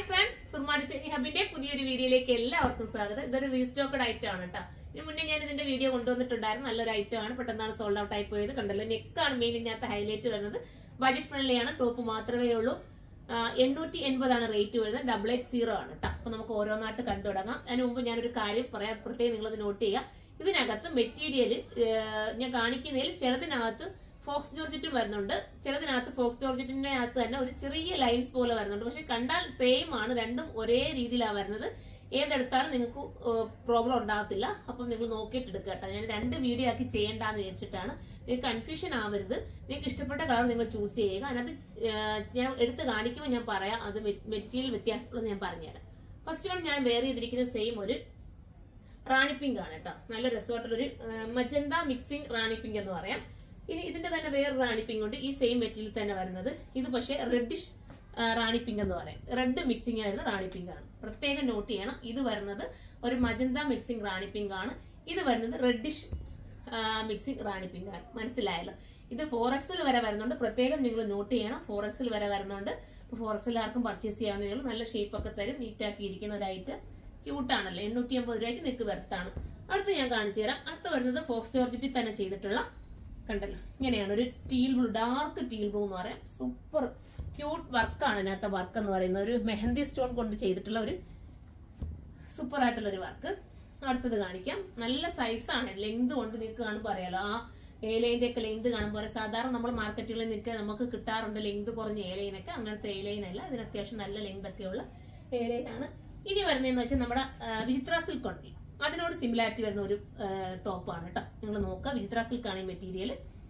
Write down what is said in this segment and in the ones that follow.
Friends Soorma designing ഹബിന്റെ പുതിയൊരു വീഡിയോയിലേക്ക് എല്ലാവർക്കും സ്വാഗതം ഇതൊരു റീസ്റ്റോക്കഡ് ഐറ്റം ആണ് കേട്ടോ ഇതിന് മുന്നേ ഞാൻ ഇതിന്റെ വീഡിയോ കൊണ്ടുവന്നിട്ടുണ്ടായിരുന്നു നല്ലൊരു ഐറ്റം ആണ് പെട്ടെന്നാണ് സോൾഡ് ഔട്ട് ആയി പോയത് കണ്ടല്ലോ നെക്കാണ് മെയിൻ ഇതിനകത്ത് ഹൈലൈറ്റ് വരുന്നത് ബജറ്റ് ഫ്രണ്ട്ലി ആണ് ടോപ്പ് മാത്രമേ ഉള്ളൂ ആ, എണ്ണൂറ്റി എൺപതാണ് റേറ്റ് വരുന്നത് ഡബിൾ എയ്റ്റ് സീറോ ആണ് കേട്ടോ അപ്പൊ നമുക്ക് ഓരോന്നായിട്ട് കണ്ടു തുടങ്ങാം അതിന് മുമ്പ് ഞാനൊരു കാര്യം പറയാം പ്രത്യേകം നിങ്ങളത് നോട്ട് ചെയ്യുക ഇതിനകത്ത് മെറ്റീരിയൽ ഞാൻ കാണിക്കുന്നതിൽ ചിലതിനകത്ത് ഫോക്സ് ജോർജറ്റും വരുന്നുണ്ട് ചിലതിനകത്ത് ഫോക്സ് ജോർജറ്റിന്റെ അകത്ത് തന്നെ ഒരു ചെറിയ ലൈൻസ് പോലെ വരുന്നുണ്ട് പക്ഷെ കണ്ടാൽ സെയിം ആണ് രണ്ടും ഒരേ രീതിയിലാണ് വരുന്നത് ഏതെടുത്താലും നിങ്ങൾക്ക് പ്രോബ്ലം ഉണ്ടാകത്തില്ല അപ്പം നിങ്ങൾ നോക്കിയിട്ട് എടുക്കുക കേട്ടോ ഞാൻ രണ്ട് വീഡിയോ ആക്കി ചെയ്യേണ്ടെന്ന് വിചാരിച്ചിട്ടാണ് നിങ്ങൾക്ക് കൺഫ്യൂഷൻ ആവരുത് നിങ്ങൾക്ക് ഇഷ്ടപ്പെട്ട കളർ നിങ്ങൾ ചൂസ് ചെയ്യുക അതിനകത്ത് ഏഹ്, ഞാൻ എടുത്ത് കാണിക്കുമ്പോൾ ഞാൻ പറയാം അത് മെറ്റീരിയൽ വ്യത്യാസമുള്ളത് ഞാൻ പറഞ്ഞുതരാം ഫസ്റ്റ് വൺ ഞാൻ വേറെ ചെയ്തിരിക്കുന്ന സെയിം ഒരു റാണി പിങ്ക് ആണ് കേട്ടോ നല്ല രസമായിട്ടുള്ള ഒരു മജന്ത മിക്സിംഗ് റാണി പിങ്ക് എന്ന് പറയാം ഇനി ഇതിന്റെ തന്നെ വേറെ റാണി പിങ്ക് ഉണ്ട് ഈ സെയിം മെറ്റീരിയൽ തന്നെ വരുന്നത് ഇത് പക്ഷേ റെഡിഷ് റാണി പിങ്ക് എന്ന് പറയും റെഡ് മിക്സിംഗ് ആയിരുന്ന റാണി പിങ്ക് ആണ് പ്രത്യേകം നോട്ട് ചെയ്യണം ഇത് വരുന്നത് ഒരു മജന്ത മിക്സിംഗ് റാണി പിങ്ക് ആണ് ഇത് വരുന്നത് റെഡിഷ് മിക്സിംഗ് റാണി പിങ്ക് ആണ് മനസ്സിലായല്ലോ ഇത് ഫോർ എക്സിൽ വരെ വരുന്നുണ്ട് പ്രത്യേകം നിങ്ങൾ നോട്ട് ചെയ്യണം ഫോർ എക്സിൽ വരെ വരുന്നുണ്ട് ഫോർ എക്സിൽ ആർക്കും പർച്ചേസ് ചെയ്യാവുന്നതേ ഉള്ളൂ നല്ല ഷേപ്പ് ഒക്കെ തരും നീറ്റ് ആക്കി ഇരിക്കുന്ന ഒരു ഐറ്റം ക്യൂട്ടാണല്ലോ എണ്ണൂറ്റി അമ്പത് രൂപയ്ക്ക് നിൽക്ക് വരത്താണ് അടുത്ത് ഞാൻ കാണിച്ചു തരാം അടുത്ത് വരുന്നത് ഫോക്സ് ജോർജിറ്റി തന്നെ ചെയ്തിട്ടുള്ള കണ്ടല്ലോ ഇങ്ങനെയാണ് ഒരു teal blue dark teal blue എന്ന് പറയാം സൂപ്പർ ക്യൂട്ട് വർക്കാണ് ഇതിനകത്തെ വർക്ക് എന്ന് പറയുന്നത് ഒരു മെഹന്തി സ്റ്റോൺ കൊണ്ട് ചെയ്തിട്ടുള്ള ഒരു സൂപ്പർ ആയിട്ടുള്ള ഒരു വർക്ക് അടുത്തത് കാണിക്കാം നല്ല സൈസാണ് ലെങ്ത് കൊണ്ട് നിങ്ങൾക്ക് കാണുമ്പോൾ അറിയാലോ ആ ഏലൈൻ്റെ ഒക്കെ ലെങ്ത് കാണുമ്പോൾ അറിയാം. സാധാരണ നമ്മൾ മാർക്കറ്റുകളിൽ നിൽക്കുക നമുക്ക് കിട്ടാറുണ്ട് ലെങ്ത് കുറഞ്ഞ ഏലൈനൊക്കെ അങ്ങനത്തെ ഏലൈൻ അല്ല ഇതിന് അത്യാവശ്യം നല്ല ലെങ്ത് ഒക്കെയുള്ള ഏലൈനാണ് ഇനി വരുന്നതെന്ന് വെച്ചാൽ നമ്മുടെ ആ, വിചിത്ര സിൽക്ക് ഉണ്ട് അതിനോട് സിമിലാരിറ്റി വരുന്ന ഒരു ടോപ്പാണ് കേട്ടോ നിങ്ങൾ നോക്കുക വിചിത്ര സിൽക്കാണ് ഈ മെറ്റീരിയൽ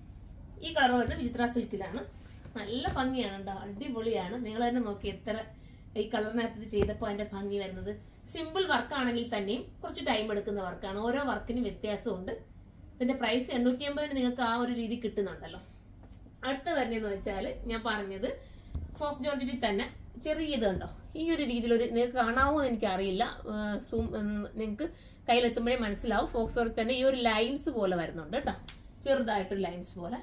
ഈ കളർ വരുന്നത് വിചിത്ര സിൽക്കിലാണ് നല്ല ഭംഗിയാണ് കേട്ടോ അടിപൊളിയാണ് നിങ്ങൾ തന്നെ നോക്കി എത്ര ഈ കളറിനകത്ത് ഇത് ചെയ്തപ്പോൾ അതിന്റെ ഭംഗി വരുന്നത് സിമ്പിൾ വർക്ക് ആണെങ്കിൽ തന്നെയും കുറച്ച് ടൈം എടുക്കുന്ന വർക്കാണ് ഓരോ വർക്കിനും വ്യത്യാസമുണ്ട് ഇതിന്റെ പ്രൈസ് എണ്ണൂറ്റി അമ്പതിന് നിങ്ങൾക്ക് ആ ഒരു രീതി കിട്ടുന്നുണ്ടല്ലോ അടുത്ത വരുന്നതെന്ന് വെച്ചാൽ ഞാൻ പറഞ്ഞത് ഫോക്ക് ജോർജിറ്റിൽ തന്നെ ചെറിയത് കണ്ടോ ഈ ഒരു രീതിയിൽ ഒരു നിങ്ങൾക്ക് കാണാവോ എന്ന് എനിക്കറിയില്ല സൂം നിങ്ങൾക്ക് കയ്യിലെത്തുമ്പോഴേ മനസ്സിലാവും ഫോക്സ് ജോർജ് തന്നെ ഈ ഒരു ലൈൻസ് പോലെ വരുന്നുണ്ട് കേട്ടോ ചെറുതായിട്ടൊരു ലൈൻസ് പോലെ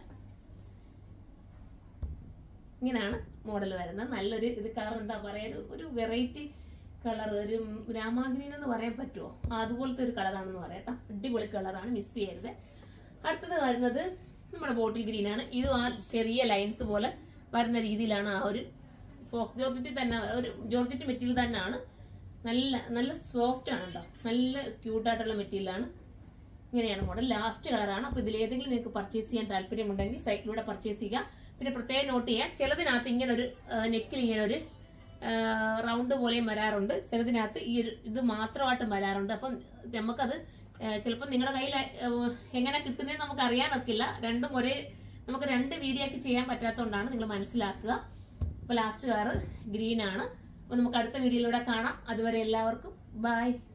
ഇങ്ങനെയാണ് മോഡൽ വരുന്നത് നല്ലൊരു ഇത് കളർ എന്താ പറയാ ഒരു- ഒരു വെറൈറ്റി കളർ ഒരു രാമാഗ്രീൻ എന്ന് പറയാൻ പറ്റുമോ ആ, അതുപോലത്തെ ഒരു കളറാണെന്ന് പറയാം കേട്ടോ അടിപൊളി കളറാണ് മിസ് ചെയ്യരുത് അടുത്തത് വരുന്നത് നമ്മുടെ ബോട്ടിൽ ഗ്രീൻ ആണ് ഇതും ആ ചെറിയ ലൈൻസ് പോലെ വരുന്ന രീതിയിലാണ് ആ ഒരു ഫോക്സ് ജോർജറ്റ് തന്നെ ഒരു ജോർജറ്റ് മെറ്റീരിയൽ തന്നെയാണ് നല്ല നല്ല സോഫ്റ്റ് ആണ് കേട്ടോ നല്ല ക്യൂട്ടായിട്ടുള്ള മെറ്റീരിയലാണ് ഇങ്ങനെയാണ് മോഡൽ ലാസ്റ്റ് കളറാണ് അപ്പൊ ഇതിലേതെങ്കിലും നിങ്ങൾക്ക് പർച്ചേസ് ചെയ്യാൻ താല്പര്യമുണ്ടെങ്കിൽ സൈറ്റിലൂടെ പർച്ചേസ് ചെയ്യുക പിന്നെ പ്രത്യേകം നോട്ട് ചെയ്യാം ചിലതിനകത്ത് ഇങ്ങനെ ഒരു നെക്കിൽ ഇങ്ങനെ ഒരു റൗണ്ട് പോലെയും വരാറുണ്ട് ചിലതിനകത്ത് ഈ ഒരു ഇത് മാത്രമായിട്ട് വരാറുണ്ട് അപ്പം നമുക്കത് ചിലപ്പോൾ നിങ്ങളുടെ കയ്യിൽ ഏഹ്, എങ്ങനെ കിട്ടുന്നതെന്ന് നമുക്ക് അറിയാനൊക്കില്ല രണ്ടും ഒരേ നമുക്ക് രണ്ട് വീഡിയോ ആക്കി ചെയ്യാൻ പറ്റാത്തതുകൊണ്ടാണ് നിങ്ങൾ മനസ്സിലാക്കുക അപ്പൊ ലാസ്റ്റ് കളർ ഗ്രീൻ ആണ് അപ്പൊ നമുക്ക് അടുത്ത വീഡിയോയിലൂടെ കാണാം അതുവരെ എല്ലാവർക്കും ബൈ